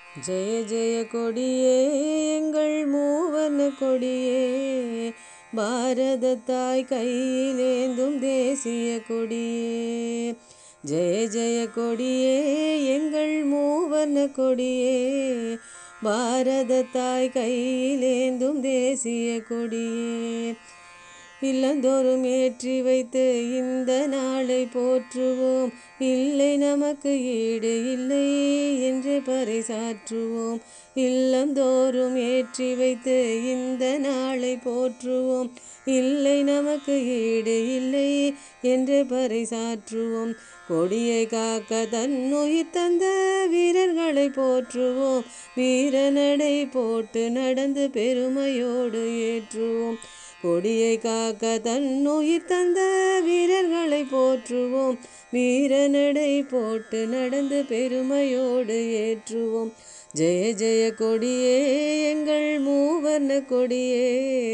ஜெய ஜெய கொடியே எங்கள் மூவர்ண கொடியே பாரத தாய் கையிலேந்தும் தேசிய கொடியே ஜெய ஜெய கொடியே எங்கள் மூவர்ண கொடியே பாரத தாய் கையிலேந்தும் தேசிய கொடியே இல்லந்தோறும் ஏற்றி வைத்து இந்த நாளை போற்றுவோம் இல்லை நமக்கு ஈடு இல்லை என்று பறைசாற்றுவோம் இல்லந்தோறும் ஏற்றி வைத்து இந்த நாளை போற்றுவோம் இல்லை நமக்கு ஈடு இல்லை என்று பறைசாற்றுவோம் கொடியை காக்க தன்னுயிர் தந்த வீரர்களை போற்றுவோம் வீரநடை போட்டு நடந்து பெருமையோடு ஏற்றுவோம் கொடியை காக்க தன்னுயிர் தந்த வீரர்களை போற்றுவோம் வீரநடை போட்டு நடந்து பெருமையோடு ஏற்றுவோம் ஜெய ஜெய கொடியே எங்கள் மூவர்ண கொடியே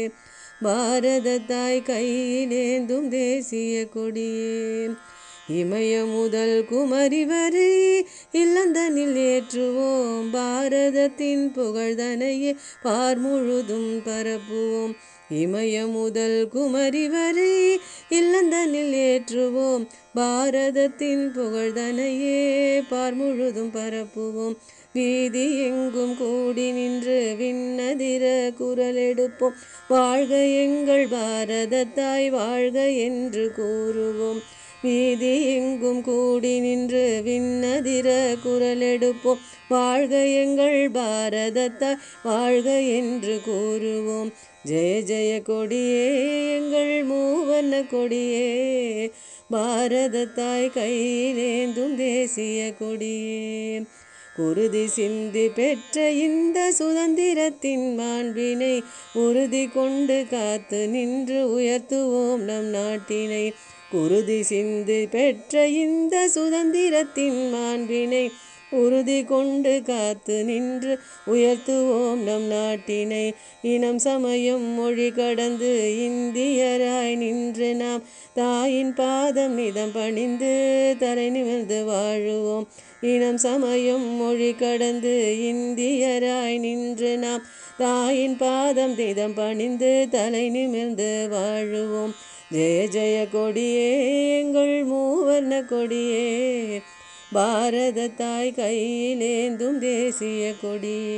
பாரத தாய் கையிலேந்தும் தேசிய கொடியே இமய முதல் குமரி வரை இல்லந்தனில் ஏற்றுவோம் பாரதத்தின் புகழ்தனையே பார் முழுதும் பரப்புவோம் இமய முதல் குமரி வரை இல்லந்தனில் ஏற்றுவோம் பாரதத்தின் புகழ்தனையே பார் முழுதும் பரப்புவோம் வீதி எங்கும் கூடி நின்று விண்ணதிர குரல் எடுப்போம் வாழ்க எங்கள் பாரதத்தாய் வாழ்க என்று கூறுவோம் வீதி எங்கும் கூடி நின்று விண்ணதிர குரல் எடுப்போம் வாழ்க எங்கள் பாரதத்தாய் வாழ்க என்று கூறுவோம் ஜெய ஜெய கொடியே எங்கள் மூவர்ண கொடியே பாரதத்தாய் கையிலேந்தும் தேசிய கொடியே குருதி சிந்தி பெற்ற இந்த சுதந்திரத்தின் மாண்பினை உறுதி கொண்டு காத்து நின்று உயர்த்துவோம் நம் நாட்டினை குருதி சிந்து பெற்ற இந்த சுதந்திரத்தின் மாண்பினை உறுதி கொண்டு காத்து நின்று உயர்த்துவோம் நம் நாட்டினை இனம் சமயம் மொழி கடந்து இந்தியராய் நின்று நாம் தாயின் பாதம் நிதம் பணிந்து தலை நிமிர்ந்து வாழுவோம் இனம் சமயம் மொழி கடந்து இந்தியராய் நின்று நாம் தாயின் பாதம் நிதம் பணிந்து தலை நிமிர்ந்து வாழுவோம் ஜெய ஜெய கொடியே எங்கள் மூவர்ண கொடியே பாரத தாய் கையிலேந்தும் தேசிய கொடியே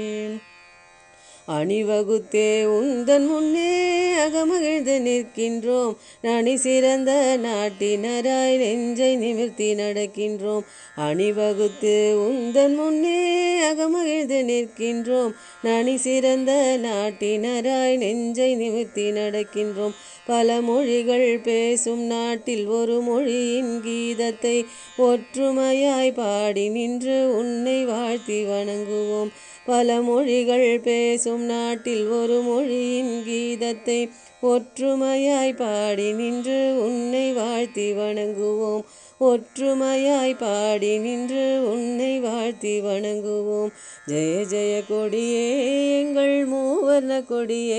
அணிவகுத்தே உந்தன் முன்னே அகமகிழ்ந்து நிற்கின்றோம் நனி சிறந்த நாட்டினராய் நெஞ்சை நிமிர்த்தி நடக்கின்றோம் அணிவகுத்து உந்தன் முன்னே அகமகிழ்ந்து நிற்கின்றோம் நனி சிறந்த நாட்டினராய் நெஞ்சை நிமிர்த்தி நடக்கின்றோம் பல மொழிகள் பேசும் நாட்டில் ஒரு மொழியின் கீதத்தை ஒற்றுமையாய் பாடி நின்று உன்னை வாழ்த்தி வணங்குவோம் பல மொழிகள் பேசும் நாட்டில் ஒரு மொழியின் கீதத்தை ஒற்றுமையாய் பாடி நின்று உன்னை வாழ்த்தி வணங்குவோம் ஒற்றுமையாய் பாடி நின்று உன்னை வாழ்த்தி வணங்குவோம் ஜெய ஜெய கொடியே எங்கள் மூவர்ண கொடியே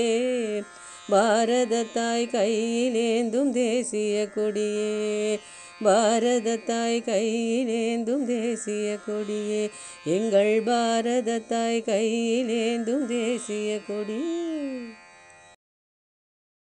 பாரத தாய் கையிலேந்தும் தேசிய கொடியே பாரத தாய் கையிலேந்தும் தேசிய கொடியே எங்கள் பாரத தாய் கையிலேந்தும் தேசிய கொடியே